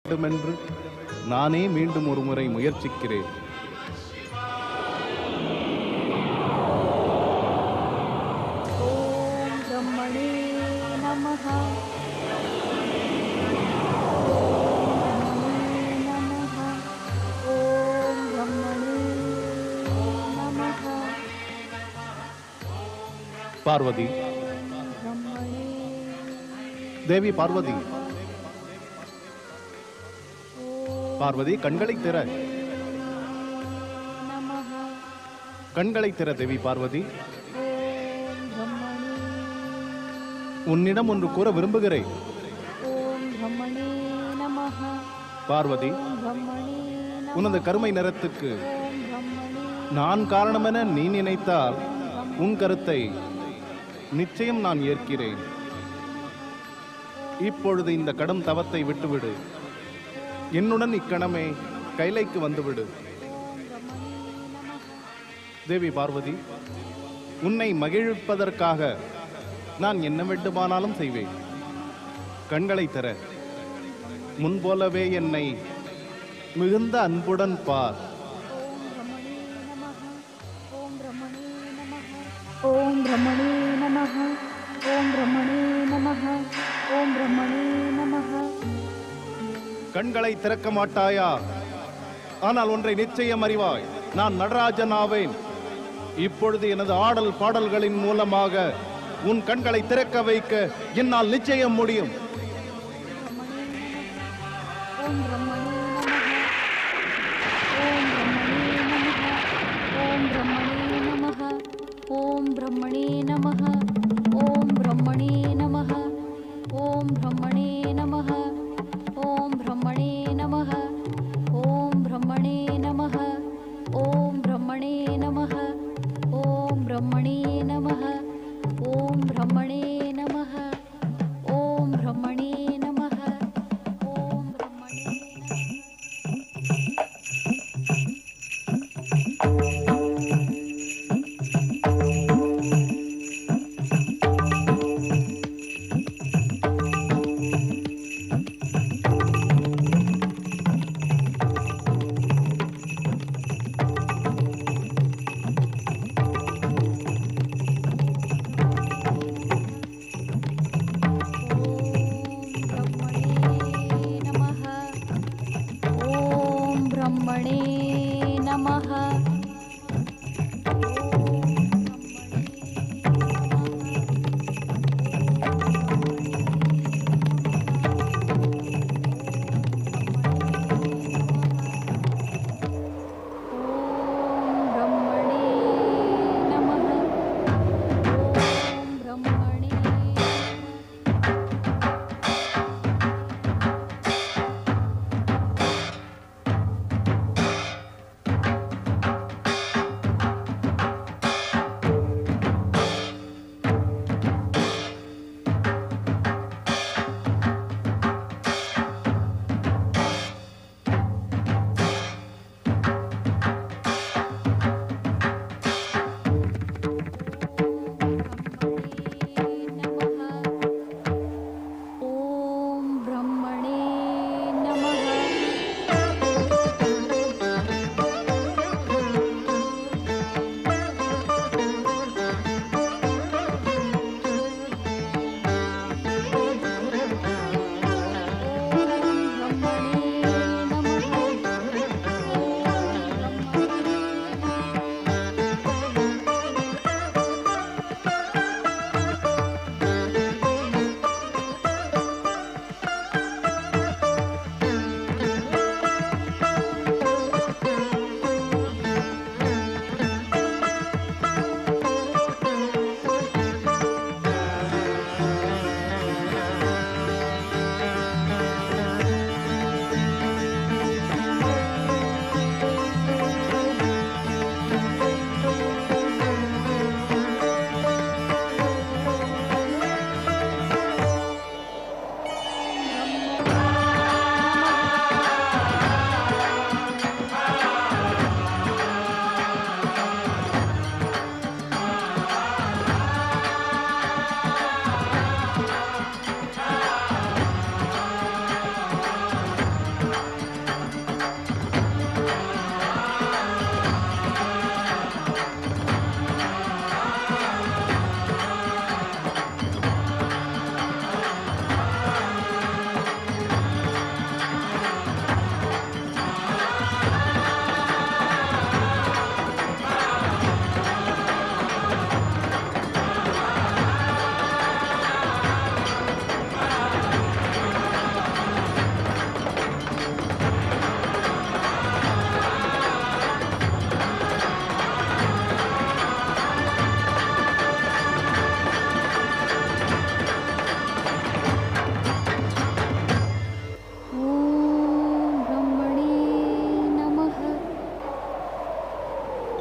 வேண்டுமென்று நானே மீண்டும் ஒரு முறை முயற்சிக்கிறேன் ॐ ब्रह्मणे नमः ॐ ब्रह्मणे नमः பார்வதி ब्रह्मणे தேவி பார்வதி பார்வதி கண்களை திற नमः கண்களை திற தேவி பார்வதி ॐ ब्रह्मणे உன்னிடம் ஒன்று கூற விரும்புகிறேன் ॐ ब्रह्मणे नमः பார்வதி ॐ ब्रह्मणे नमः உனது கருமை நிறத்துக்கு ॐ ब्रह्मणे நான் காரணமென நீ நினைத்தால் உன் கருத்தை நிச்சயம் நான் ஏற்கிறேன் இப்பொழுது இந்த கடும் தவத்தை விட்டுவிடு என்னுடன் இக்கணமே கைலைக்கு வந்துவிடு தேவி பார்வதி உன்னை மகிழ்விப்பதற்காக நான் என்ன வேண்டுமானாலும் செய்வேன் கண்களை திற முன்போலவே என்னை மிகுந்த அன்புடன் பார் ॐ ब्रह्मणे नमः ॐ ब्रह्मणे नमः ॐ ब्रह्मणे नमः ॐ ब्रह्मणे नमः கண்களை திறக்க மாட்டாயா ஆனால் ஒன்றை நிச்சயம் அறிவாய் நான் நடராஜன் ஆவேன் இப்பொழுது எனது ஆடல் பாடல்களின் மூலமாக உன் கண்களை திறக்க வைக்க என்னால் நிச்சயம் முடியும் ॐ ब्रह्मणे नमः ॐ ब्रह्मणे नमः ॐ ब्रह्मणे नमः ॐ ब्रह्मणे नमः ॐ ब्रह्मणे नमः ॐ ब्रह्मणे नमः ॐ ब्रह्मणे नमः ॐ ब्रह्मणे नमः ॐ ब्रह्मणे नमः ॐ ब्रह्मणे नमः ॐ ब्रह्मणे नमः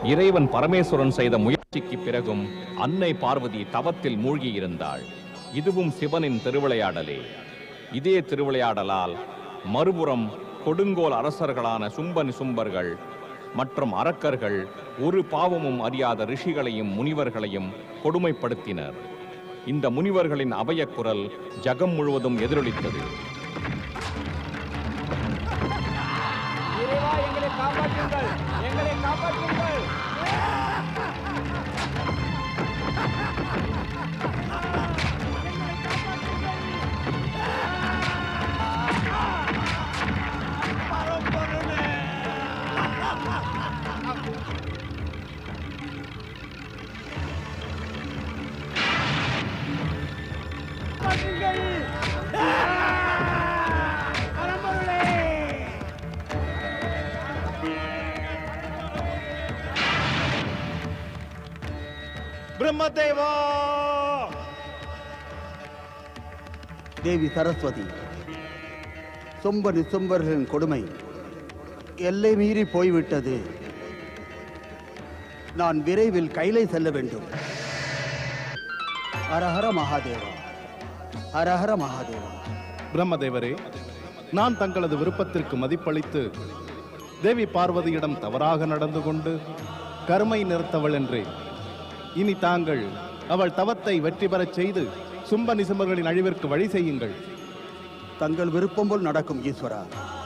இறைவன் பரமேஸ்வரன் செய்த முயற்சிக்கு பிறகும் அன்னை பார்வதி தவத்தில் மூழ்கியிருந்தாள் இதுவும் சிவனின் திருவிளையாடலே இதே திருவிளையாடலால் மறுபுறம் கொடுங்கோல் அரசர்களான சும்பன் சும்பர்கள் மற்றும் அரக்கர்கள் ஒரு பாவமும் அறியாத ரிஷிகளையும் முனிவர்களையும் கொடுமைப்படுத்தினர் இந்த முனிவர்களின் அபயக் குரல் ஜகம் முழுவதும் எதிரொலித்தது இறைவா எங்களை காப்பாற்றுங்கள் எங்களை காப்பாற்றுங்கள் காப்பாற்றுங்கள் பரம்பொருளே பிரம்மதேவா தேவி சரஸ்வதி சொம்ப நிசொம்பர்களின் கொடுமை எல்லை மீறி போய்விட்டது நான் விரைவில் கைலை செல்ல வேண்டும் ஹரஹர மகாதேவா ஹரஹர மகாதேவா பிரம்மதேவரே நான் தங்களது விருப்பத்திற்கு மதிப்பளித்து தேவி பார்வதியிடம் தவறாக நடந்து கொண்டு கருமை நிறுத்தவள் என்றேன் இனி தாங்கள் அவள் தவத்தை வெற்றி பெறச் செய்து சும்ப நிசும்பர்களின் அழிவிற்கு வழி செய்யுங்கள் தங்கள் விருப்பம் போல் நடக்கும் ஈஸ்வரா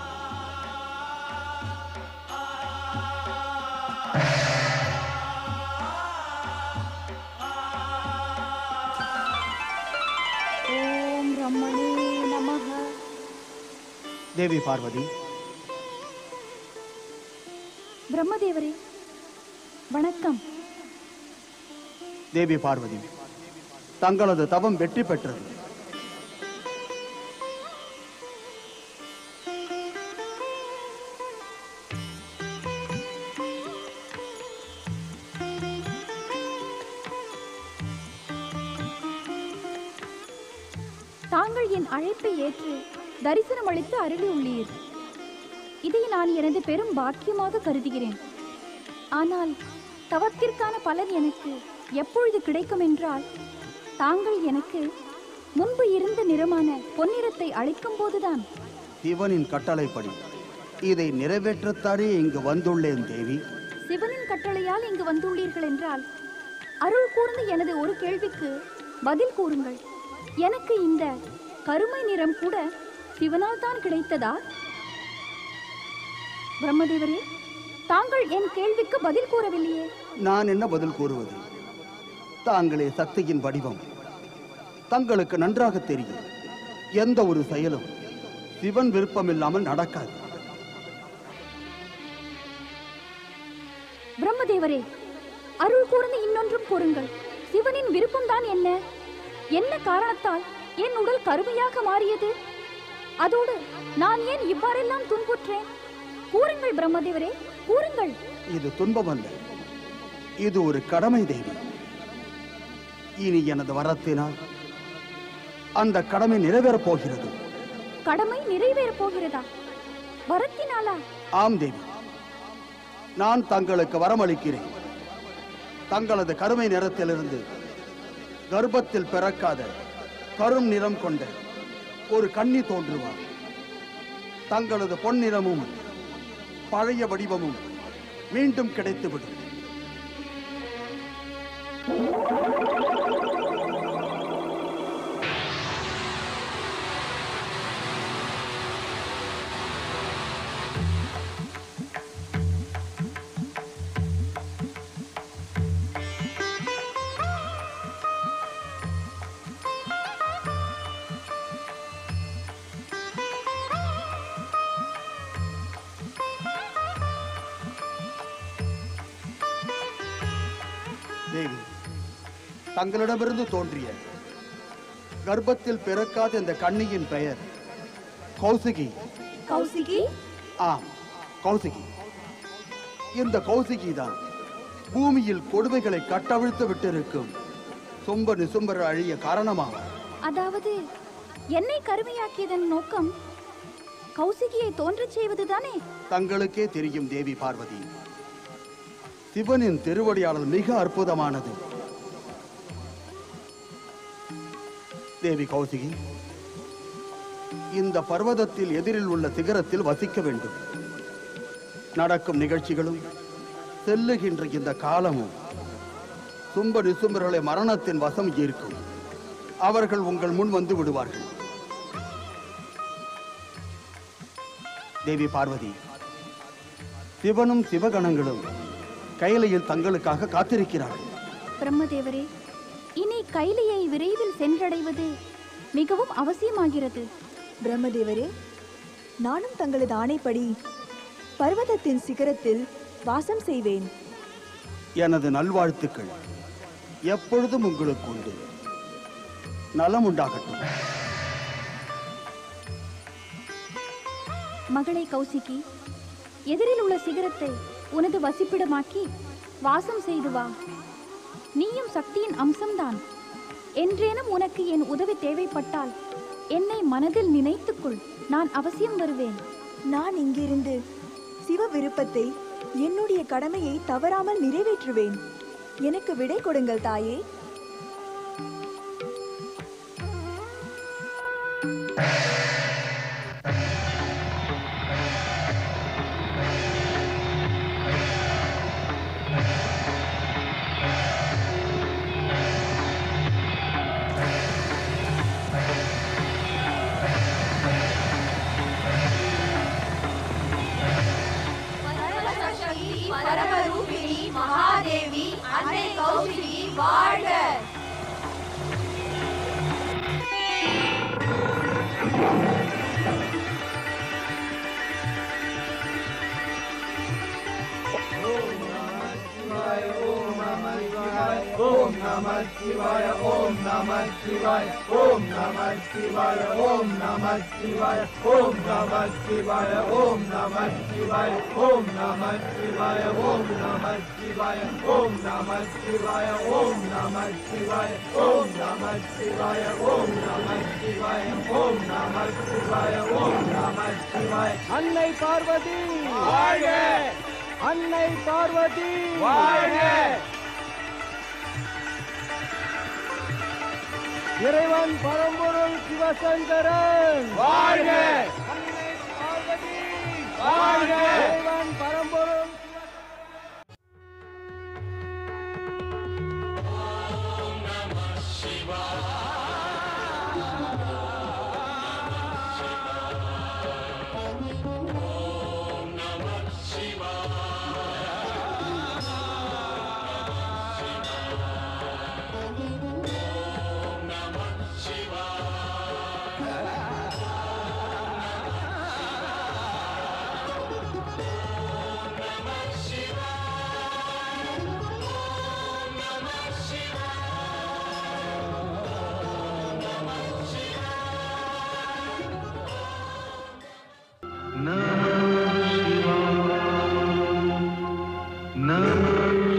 ஓம் பிரம்மணே நமः தேவி பார்வதி பிரம்மதேவரே வணக்கம் தேவி பார்வதி தங்களது தவம் வெற்றி பெற்றது தாங்கள் என் அழைப்பை ஏற்று தரிசனம் அளித்து அருளியுள்ளீர் இதை நான் எனது பெரும் பாக்கியமாக கருதுகிறேன் ஆனால் தவத்திற்கான பலன் எனக்கு எப்பொழுது கிடைக்கும் என்றால் தாங்கள் எனக்கு முன்பு இருந்த நிறமான பொன்னிறத்தை அளிக்கும் போதுதான் சிவனின் கட்டளைப்படி இதை நிறைவேற்றத்தானே இங்கு வந்துள்ளேன் தேவி சிவனின் கட்டளையால் இங்கு வந்துள்ளீர்கள் என்றால் அருள் கூர்ந்த எனது ஒரு கேள்விக்கு பதில் கூறுங்கள் எனக்கு இந்த கருமை நிறம் கூட சிவனால் தான் கிடைத்ததா பிரம்மதேவரே தாங்கள் என் கேள்விக்கு பதில் கூறவில்லையே நான் என்ன பதில் கூறுவது தாங்களே சக்தியின் வடிவம் தங்களுக்கு நன்றாக தெரியும் எந்த ஒரு செயலும் சிவன் விருப்பமில்லாமல் நடக்காது பிரம்மதேவரே அருள் கூர்ந்து இன்னொன்றும் கூறுங்கள் சிவனின் விருப்பம்தான் என்ன என்ன காரணத்தால் என் உடல் கருமையாக மாறியது அதோடு நான் ஏன் இவ்வாறெல்லாம் துன்புற்றேன் கூறுங்கள் பிரம்மதேவரே கூறுங்கள் இது துன்பமல்ல இது ஒரு கடமை தேவி இனி எனது வரத்தினால் அந்த கடமை நிறைவேறப் போகிறது கடமை நிறைவேறப் போகிறதா வரத்தினாலா ஆம் தேவி நான் தங்களுக்கு வரமளிக்கிறேன் தங்களது கருமை நிறத்திலிருந்து கர்ப்பத்தில் பிறக்காத கரும் நிறம் கொண்ட ஒரு கன்னி தோன்றுவார் தங்களது பொன்னிறமும் பழைய வடிவமும் மீண்டும் கிடைத்துவிடும் தேவி தங்களிடமிருந்து தோன்றிய கர்ப்பத்தில் பிறக்காத இந்த கன்னியின் பெயர் கௌசிகி கௌசிகி ஆம் கௌசிகி இந்த கௌசிகி தான் பூமியில் கொடுமைகளை கட்டவிழ்த்து விட்டிருக்கும் சொம்ப நிசும்பர் அழிய காரணமாவார் அதாவது என்னை கருமையாக்கியதன் நோக்கம் கௌசிகியை தோன்றச் செய்வதுதானே தங்களுக்கே தெரியும் தேவி பார்வதி சிவனின் திருவடியாளர் மிக அற்புதமானது தேவி கௌசிகி இந்த பர்வதத்தில் எதிரில் உள்ள சிகரத்தில் வசிக்க வேண்டும் நடக்கும் நிகழ்ச்சிகளும் செல்லுகின்ற இந்த காலமும் சும்ப நிசும்பர்களை மரணத்தின் வசம் ஈர்க்கும் அவர்கள் உங்கள் முன் வந்து விடுவார்கள் தேவி பார்வதி சிவனும் சிவகணங்களும் கைலையில் தங்களுக்காக காத்திருக்கிறார்கள் பிரம்மதேவரே இனி கைலியை விரைவில் சென்றடைவது மிகவும் அவசியமாகிறது பிரம்மதேவரே நானும் தங்களது ஆணைப்படி பர்வதத்தின் சிகரத்தில் வாசம் செய்வேன் எனது நல்வாழ்த்துக்கள் எப்பொழுதும் உங்களுக்கு உண்டு நலம் உண்டாகட்டும் மகளை கௌசிகி எதிரில் உள்ள சிகரத்தை உனது வசிப்பிடமாக்கி வாசம் செய்து வா நீயும் சக்தியின் அம்சம்தான் என்றேனும் உனக்கு என் உதவி தேவைப்பட்டால் என்னை மனதில் நினைத்துக்கொள் நான் அவசியம் வருவேன் நான் இங்கிருந்து சிவ விருப்பத்தை என்னுடைய கடமையை தவறாமல் நிறைவேற்றுவேன் எனக்கு விடை கொடுங்கள் தாயே பரமரூபிணி மகாதேவி அன்னை கௌசிகி வாழ்க அன்னை பார்வதி வாழ்க அன்னை பார்வதி வாழ்க இறைவன் பரம்பொருள் சிவசங்கரன் வாழ்க அன்னை பார்வதி வாழ்க இறைவன் பரம்பொருள் Namah